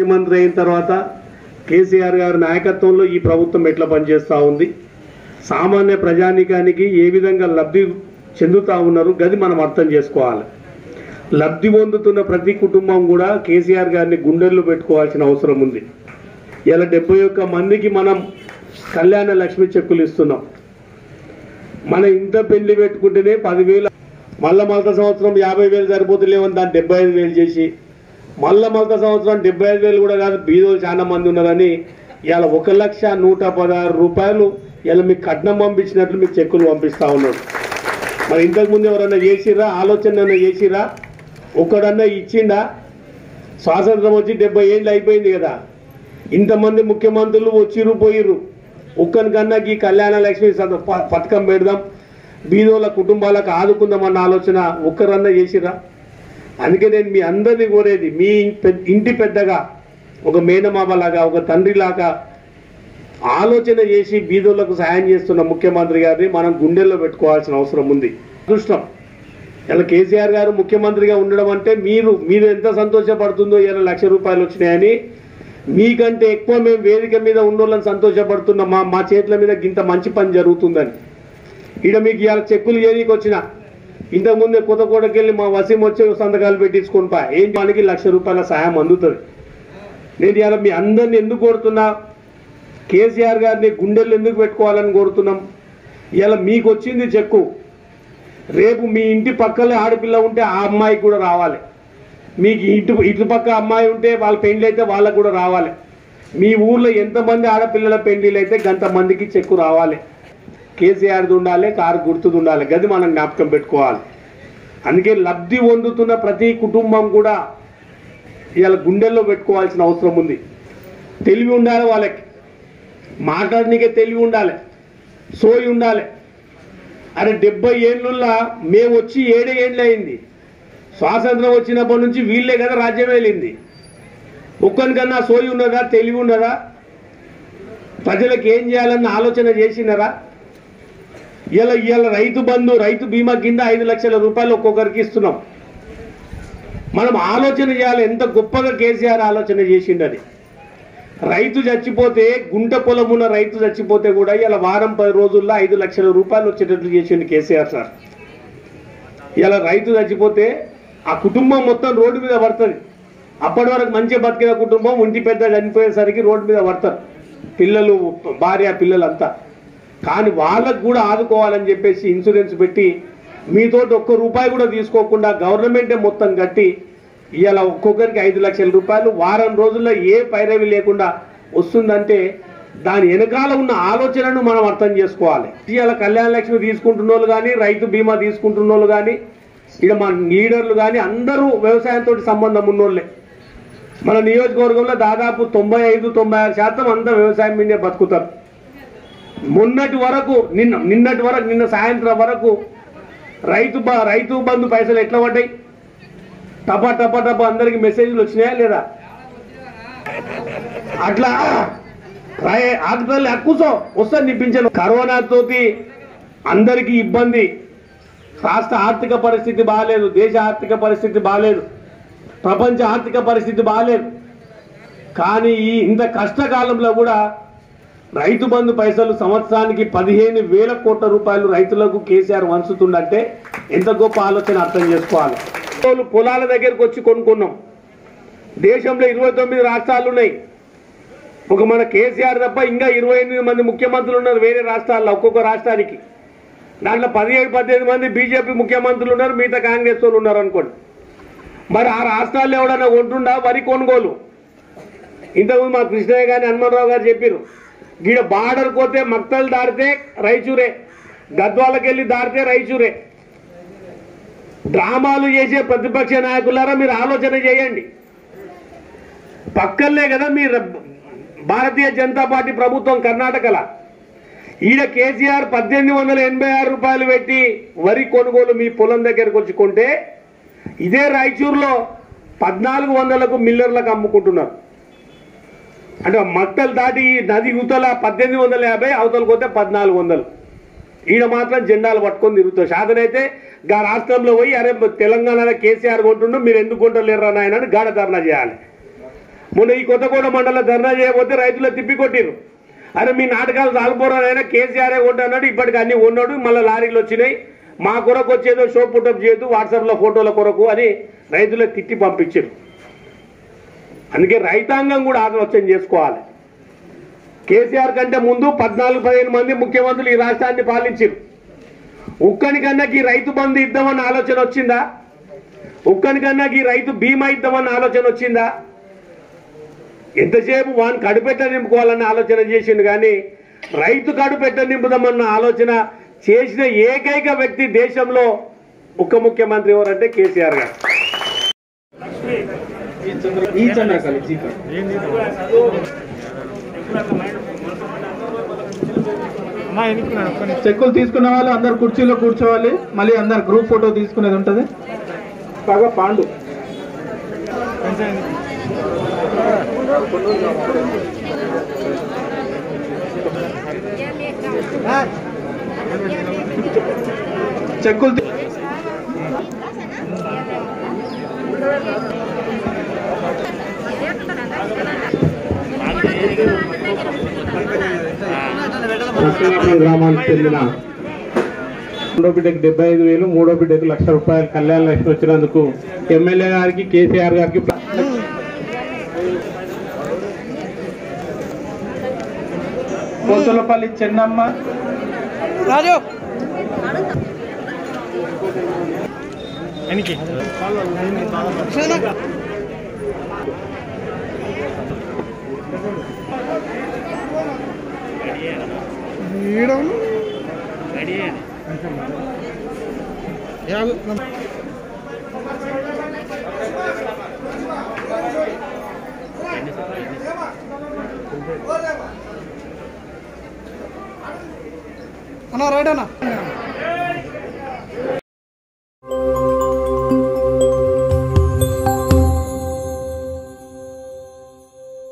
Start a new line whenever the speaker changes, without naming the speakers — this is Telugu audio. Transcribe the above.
ముఖ్యమంత్రి అయిన తర్వాత కేసీఆర్ గారి నాయకత్వంలో ఈ ప్రభుత్వం ఎట్లా పనిచేస్తూ ఉంది సామాన్య ప్రజానికానికి ఏ విధంగా లబ్ధి చెందుతా ఉన్నారు గది మనం అర్థం చేసుకోవాలి లబ్ధి పొందుతున్న ప్రతి కుటుంబం కూడా కేసీఆర్ గారిని గుండెల్లో పెట్టుకోవాల్సిన అవసరం ఉంది ఇలా డెబ్బై ఒక్క మందికి మనం కళ్యాణ లక్ష్మి చెక్కులు ఇస్తున్నాం మన ఇంత పెళ్లి పెట్టుకుంటేనే పదివేలు మళ్ళా మళ్ళా సంవత్సరం యాభై వేలు సరిపోతులేవని దాన్ని డెబ్బై ఐదు వేలు చేసి మళ్ళా మళ్ళా సంవత్సరం డెబ్బై ఐదు వేలు కూడా కాదు బీదోలు చాలా మంది ఉన్నారని ఇవాళ ఒక లక్ష నూట పదహారు రూపాయలు ఇలా మీకు కట్నం పంపించినట్లు మీకు చెక్కులు పంపిస్తా ఉన్నాడు మరి ఇంతకుముందు ఎవరన్నా చేసిరా ఆలోచన ఏమైనా చేసిరా ఒక్కడన్నా ఇచ్చిండా స్వాతంత్రం వచ్చి డెబ్బై ఏళ్ళు అయిపోయింది కదా ఇంతమంది ముఖ్యమంత్రులు వచ్చిర్రు పోయిర్రు ఒక్కనికన్నా ఈ కళ్యాణ లక్ష్మి సద- ప- పథకం పెడదాం బీదోళ్ళ కుటుంబాలకు ఆదుకుందామన్న ఆలోచన ఒక్కరన్నా చేసిరా అందుకే నేను మీ అందరినీ కోరేది మీ పె- ఇంటి పెద్దగా ఒక మేనమామలాగా ఒక తండ్రిలాగా ఆలోచన చేసి బీదోళ్లకు సహాయం చేస్తున్న ముఖ్యమంత్రి గారిని మనం గుండెల్లో పెట్టుకోవాల్సిన అవసరం ఉంది అదృష్టం ఇలా కేసీఆర్ గారు ముఖ్యమంత్రిగా ఉండడం అంటే మీరు మీరు ఎంత సంతోషపడుతుందో ఇలా లక్ష రూపాయలు వచ్చినాయని మీకంటే ఎక్కువ మేము వేదిక మీద ఉన్నోళ్ళని సంతోషపడుతున్నాం మా మా చేతుల మీద ఇంత మంచి పని జరుగుతుందని ఈడ మీకు ఇవాళ చెక్కులు చేయడానికి వచ్చిన ఇంతకుముందే కొత్త కోటకెళ్ళి మా వసీం వచ్చే సంతకాలు పెట్టించుకొని పా ఏం మనకి లక్ష రూపాయల సహాయం అందుతుంది నేను ఇవాళ మీ అందరిని ఎందుకు కోరుతున్నా కేసీఆర్ గారిని గుండెల్లో ఎందుకు పెట్టుకోవాలని కోరుతున్నాం ఇలా మీకు వచ్చింది చెక్కు రేపు మీ ఇంటి పక్కనే ఆడపిల్ల ఉంటే ఆ అమ్మాయికి కూడా రావాలి మీకు ఇటు ఇటు పక్క అమ్మాయి ఉంటే వాళ్ళ పెండ్లి అయితే వాళ్ళకు కూడా రావాలి మీ ఊర్లో ఎంతమంది ఆడపిల్లల పెండ్లీలు అయితే గంతమందికి చెక్కు రావాలి కేసీఆర్ది ఉండాలి కారు గుర్తుది ఉండాలి గది మనం జ్ఞాపకం పెట్టుకోవాలి అందుకే లబ్ధి పొందుతున్న ప్రతి కుటుంబం కూడా ఇవాళ గుండెల్లో పెట్టుకోవాల్సిన అవసరం ఉంది తెలివి ఉండాలి వాళ్ళకి మాట్లాడనీకే తెలివి ఉండాలి సోయి ఉండాలి అరే డెబ్బై ఏళ్ళుల్లా మేము వచ్చి ఏడే ఏళ్ళు అయింది స్వాతంత్రం వచ్చినప్పటి నుంచి వీళ్ళే కదా రాజ్యం వెళ్ళింది ఒక్కనికన్నా సోయి ఉన్నదా తెలివి ఉన్నదా ప్రజలకు ఏం చేయాలన్న ఆలోచన చేసినారా ఇలా ఇవాళ రైతు బంధు రైతు బీమా కింద ఐదు లక్షల రూపాయలు ఒక్కొక్కరికి ఇస్తున్నాం మనం ఆలోచన చేయాలి ఎంత గొప్పగా కేసీఆర్ ఆలోచన చేసిండని రైతు చచ్చిపోతే గుంట పొలమున్న రైతు చచ్చిపోతే కూడా ఇలా వారం పది రోజుల్లో ఐదు లక్షల రూపాయలు వచ్చేటట్లు చేసిండు కేసీఆర్ సార్ ఇలా రైతు చచ్చిపోతే ఆ కుటుంబం మొత్తం రోడ్డు మీద పడుతుంది అప్పటి వరకు మంచిగా బతికిన కుటుంబం ఒంటి పెద్ద చనిపోయేసరికి రోడ్డు మీద పడతారు పిల్లలు భార్య పిల్లలంతా కానీ వాళ్ళకు కూడా ఆదుకోవాలని చెప్పేసి ఇన్సూరెన్స్ పెట్టి మీతోటి ఒక్క రూపాయి కూడా తీసుకోకుండా గవర్నమెంటే మొత్తం కట్టి ఇవాళ ఒక్కొక్కరికి ఐదు లక్షల రూపాయలు వారం రోజుల్లో ఏ పైరవి లేకుండా వస్తుందంటే దాని వెనకాల ఉన్న ఆలోచనను మనం అర్థం చేసుకోవాలి ఇవాళ కళ్యాణ లక్ష్మి తీసుకుంటున్న వాళ్ళు కానీ రైతు బీమా తీసుకుంటున్న వాళ్ళు కానీ ఇక్కడ మన లీడర్లు కానీ అందరూ వ్యవసాయంతో సంబంధం ఉన్నోళ్ళే మన నియోజకవర్గంలో దాదాపు తొంభై ఐదు తొంభై ఆరు శాతం అంతా వ్యవసాయం మీదే బతుకుతారు మొన్నటి వరకు నిన్న నిన్నటి వరకు నిన్న సాయంత్రం వరకు రైతు బ రైతు బంధు పైసలు ఎట్లా పడ్డాయి టపా టపా టపా అందరికి మెసేజ్లు వచ్చినాయా లేదా అట్లా రాయే ఆకుతల్లి అక్కుసో వస్తుంది నిప్పించను కరోనా తోటి అందరికీ ఇబ్బంది రాష్ట్ర ఆర్థిక పరిస్థితి బాగాలేదు దేశ ఆర్థిక పరిస్థితి బాగాలేదు ప్రపంచ ఆర్థిక పరిస్థితి బాగాలేదు కానీ ఈ ఇంత కష్టకాలంలో కూడా రైతు బంధు పైసలు సంవత్సరానికి పదిహేను వేల కోట్ల రూపాయలు రైతులకు కేసీఆర్ వంచుతుండంటే ఎంత గొప్ప ఆలోచన అర్థం చేసుకోవాలి వాళ్ళు పొలాల దగ్గరికి వచ్చి కొనుక్కున్నాం దేశంలో ఇరవై తొమ్మిది రాష్ట్రాలు ఉన్నాయి ఒక మన కేసీఆర్ తప్ప ఇంకా ఇరవై ఎనిమిది మంది ముఖ్యమంత్రులు ఉన్నారు వేరే రాష్ట్రాల్లో ఒక్కొక్క రాష్ట్రానికి దాంట్లో పదిహేడు పద్దెనిమిది మంది బీజేపీ ముఖ్యమంత్రులు ఉన్నారు మిగతా కాంగ్రెస్ వాళ్ళు ఉన్నారు అనుకోండి మరి ఆ రాష్ట్రాల్లో ఎవడన్నా కొంటుండా వరి కొనుగోలు ఇంతకుముందు మా కృష్ణయ్య గారిని హనుమంతరావు గారు చెప్పారు గీడ బార్డర్ పోతే మక్తలు దాడితే రైచూరే గద్వాలకు వెళ్ళి దాడితే రైచూరే డ్రామాలు చేసే ప్రతిపక్ష నాయకులారా మీరు ఆలోచన చేయండి పక్కనే కదా మీ ర- భారతీయ జనతా పార్టీ ప్రభుత్వం కర్ణాటకల ఈడ కేసీఆర్ పద్దెనిమిది వందల ఎనభై ఆరు రూపాయలు పెట్టి వరి కొనుగోలు మీ పొలం దగ్గరకు వచ్చి కొంటే ఇదే రాయచూరులో పద్నాలుగు వందలకు మిల్లర్లకు అమ్ముకుంటున్నారు అంటే మట్టలు దాటి ఈ నది యువతల పద్దెనిమిది వందల యాభై అవతలకు పోతే పద్నాలుగు వందలు ఈడ మాత్రం జెండాలు పట్టుకొని తిరుగుతాం శాతనైతే గా రాష్ట్రంలో పోయి అరే తెలంగాణలో కేసీఆర్ కొంటుండు మీరు ఎందుకు కొంటలేరు నాయన అని గాఢ ధర్నా చేయాలి మొన్న ఈ కొత్తగూడ మండల ధర్నా చేయబోతే రైతులు తిప్పి కొట్టిరు అరే మీ నాటకాలు చాలిపోరానైనా కేసీఆర్ కొంటున్నాడు ఇప్పటికి అన్ని ఉన్నాడు మళ్ళీ లారీలు వచ్చినాయి మా కొరకు వచ్చేదో షో పుట్టప్ చేయొద్దు వాట్సాప్లో ఫోటోల కొరకు అని రైతులకు తిట్టి పంపించారు అందుకే రైతాంగం కూడా ఆలోచన చేసుకోవాలి కేసీఆర్ కంటే ముందు పద్నాలుగు పదిహేను మంది ముఖ్యమంత్రులు ఈ రాష్ట్రాన్ని పాలించారు ఉక్కని కన్నాకి రైతు బంధు ఇద్దామన్న ఆలోచన వచ్చిందా ఉక్కని కన్నాకి రైతు బీమా ఇద్దామన్న ఆలోచన వచ్చిందా ఎంతసేపు వాని కడుపెట్ట నింపుకోవాలన్న ఆలోచన చేసిండు కానీ రైతు కడుపెట్ట నింపుదామన్న ఆలోచన చేసిన ఏకైక వ్యక్తి దేశంలో ఉప ముఖ్యమంత్రి ఎవరంటే కేసీఆర్ గారు
ఈ చంద్రకాళి జీకా చెక్కులు తీసుకున్న వాళ్ళు అందరు కుర్చీలో కూర్చోవాలి మళ్ళీ అందరు గ్రూప్ ఫోటో తీసుకునేది ఉంటది బాగా పాండు చెక్కులు తీ-
నరసింహాపురం గ్రామానికి చెందిన రెండో బిడ్డకు డెబ్బై ఐదు వేలు మూడో బిడ్డకు లక్ష రూపాయలు కళ్యాణ లక్ష్మి వచ్చినందుకు ఎమ్మెల్యే గారికి కేసీఆర్ గారికి
కోసలపల్లి చెన్నమ్మ
రాజు అన్న రైట్ అన్న